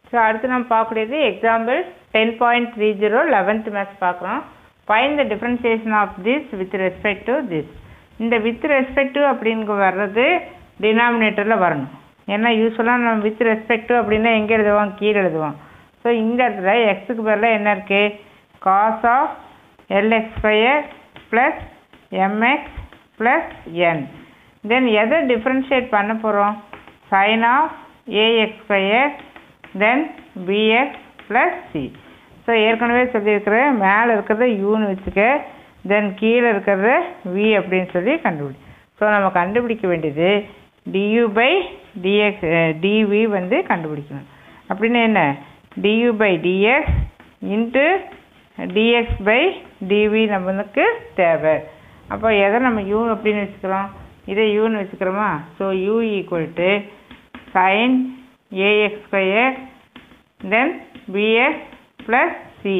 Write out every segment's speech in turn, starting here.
So அடுத்து நம்ம பார்க்கக்கூடியது example ten point three zero eleventh maths பார்க்குறோம் find the differentiation of this with respect to this இந்த with respect to அப்படின்னு வர்றது டினாமினேட்டரில் வரணும் ஏன்னா யூஸ்வலாக நம்ம வித் ரெஸ்பெக்ட் டு அப்படின்னா எங்கே எழுதுவோம் கீழே எழுதுவோம் ஸோ இந்த இடத்துல எக்ஸுக்கு பதிலாக என்ன இருக்குது cos of LX square plus MX plus N then எதை டிஃப்ரென்ஷியேட் பண்ண போகிறோம் sine of AX square then BX plus C so ஏற்கனவே சொல்லியிருக்கிறேன் மேலே இருக்கிறத யூன்னு வச்சுக்க தென் கீழே இருக்கிறத வி அப்படின்னு சொல்லி கண்டுபிடி ஸோ நம்ம கண்டுபிடிக்க வேண்டியது டியூ பை டிஎக்ஸ் டிவி வந்து கண்டுபிடிக்கணும் அப்படின்னு என்ன DU by DX into DX by DV நம்மளுக்கு தேவை அப்போ எதை நம்ம யூ அப்படின்னு வச்சுக்கிறோம் இதை யூன்னு வச்சுக்கிறோமா so U equal to sine AX square then BX plus C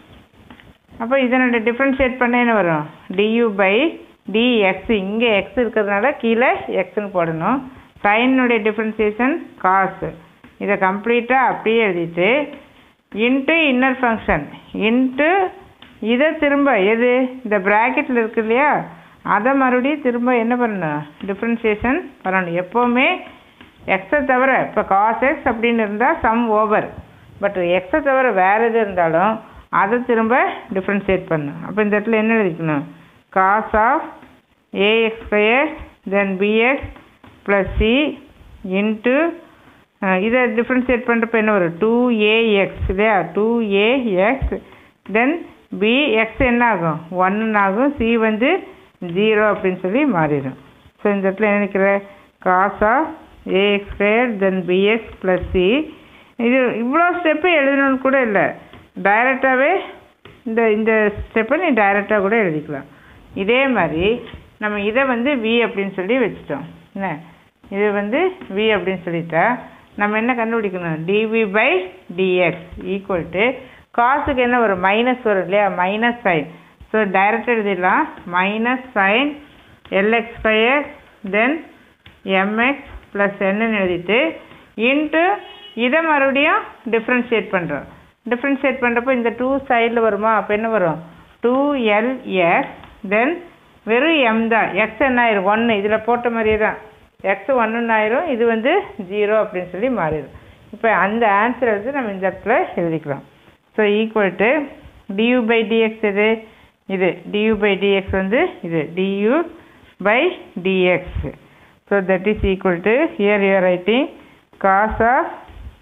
அப்போ இதனோட டிஃப்ரென்ஷியேட் பண்ண என்ன வரும் டியூ பை டிஎக்ஸ் இங்கே எக்ஸ் இருக்கிறதுனால கீழே எக்ஸ்னு போடணும் சைனுடைய டிஃப்ரென்சியேஷன் காசு இதை கம்ப்ளீட்டாக அப்படியே எழுதிட்டு இன்ட்டு இன்னர் ஃபங்க்ஷன் இன்ட்டு இதை திரும்ப எது இந்த ப்ராக்கெட்டில் இருக்கு இல்லையா அதை மறுபடியும் திரும்ப என்ன பண்ணணும் டிஃப்ரென்சியேஷன் பண்ணணும் எப்போவுமே எக்ஸை தவிர இப்போ காஸ் எக்ஸ் அப்படின்னு இருந்தால் சம் ஓவர் பட் எக்ஸை தவிர வேறு எது இருந்தாலும் அதை திரும்ப டிஃப்ரென்ஷியேட் பண்ணணும் அப்போ இந்த இடத்துல என்ன எழுதிக்கணும் cos of AX square then BX plus C into இதை டிஃப்ரென்ஷியேட் பண்ணுறப்ப என்ன வரும் டூ ஏஎக்ஸ் இல்லையா டூ ஏஎக்ஸ் தென் பிஎக்ஸ் என்ன ஆகும் ஒன்னு ஆகும் சி வந்து ஜீரோ அப்படின்னு சொல்லி மாறிடும் ஸோ இந்த இடத்துல என்ன நினைக்கிற cos of AX square then BX plus C இது இவ்வளோ ஸ்டெப்பு எழுதணும்னு கூட இல்லை டைரெக்டாகவே இந்த இந்த ஸ்டெப்பை நீ டைரெக்டாக கூட எழுதிக்கலாம் இதே மாதிரி நம்ம இதை வந்து வி அப்படின்னு சொல்லி வச்சுட்டோம் என்ன இது வந்து வி அப்படின்னு சொல்லிட்டா நம்ம என்ன கண்டுபிடிக்கணும் DV by DX equal to காசுக்கு என்ன வரும் மைனஸ் வரும் இல்லையா மைனஸ் சைன் ஸோ டைரக்ட் எழுதிடலாம் minus sine LX square then MX plus என்னன்னு எழுதிட்டு இன்ட்டு இதை மறுபடியும் டிஃப்ரென்ஷியேட் பண்ணுறோம் டிஃப்ரென்ஷியேட் பண்ணுறப்போ இந்த டூ சைடில் வருமா அப்போ என்ன வரும் டூ எல் எக்ஸ் தென் வெறும் எம் தான் எக்ஸ் என்ன ஆயிரும் ஒன்று இதில் போட்ட மாதிரியே தான் எக்ஸ் ஒன்றுன்னு ஆயிரும் இது வந்து ஜீரோ அப்படின்னு சொல்லி மாறிடும் இப்போ அந்த ஆன்சர் வந்து நம்ம இந்த இடத்துல எழுதிக்கலாம் so equal to DU by DX இது இது டியூ பை டிஎக்ஸ் வந்து இது DU by DX so that is equal to here you're writing cos of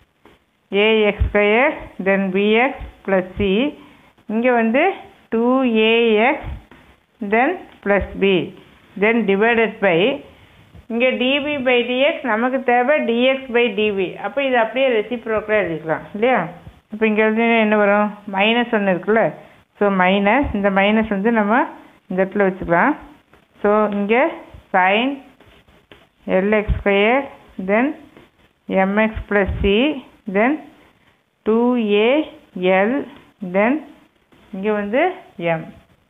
AX square then BX plus C இங்கே வந்து two AX then plus B then divided by இங்கே DB by DX நமக்கு தேவை dx by TV அப்போ இது அப்படியே ரெசிப்ரோக்கலாக எழுதிக்கலாம் இல்லையா இப்போ இங்கே எழுதி என்ன வரும் மைனஸ் ஒன்று இருக்குல்ல ஸோ மைனஸ் இந்த மைனஸ் வந்து நம்ம இந்த இடத்துல வச்சுக்கலாம் ஸோ இங்கே sine LX square then MX plus C then two AL then இங்கே வந்து எம்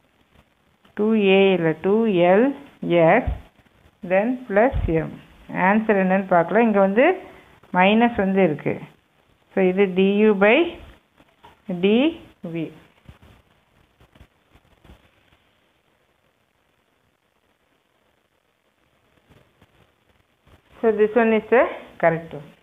டூ ஏ இல்லை two L X then plus M answer என்னன்னு பார்க்கலாம் இங்கே வந்து மைனஸ் வந்து இருக்குது ஸோ இது DU by DV So this one is the correct one.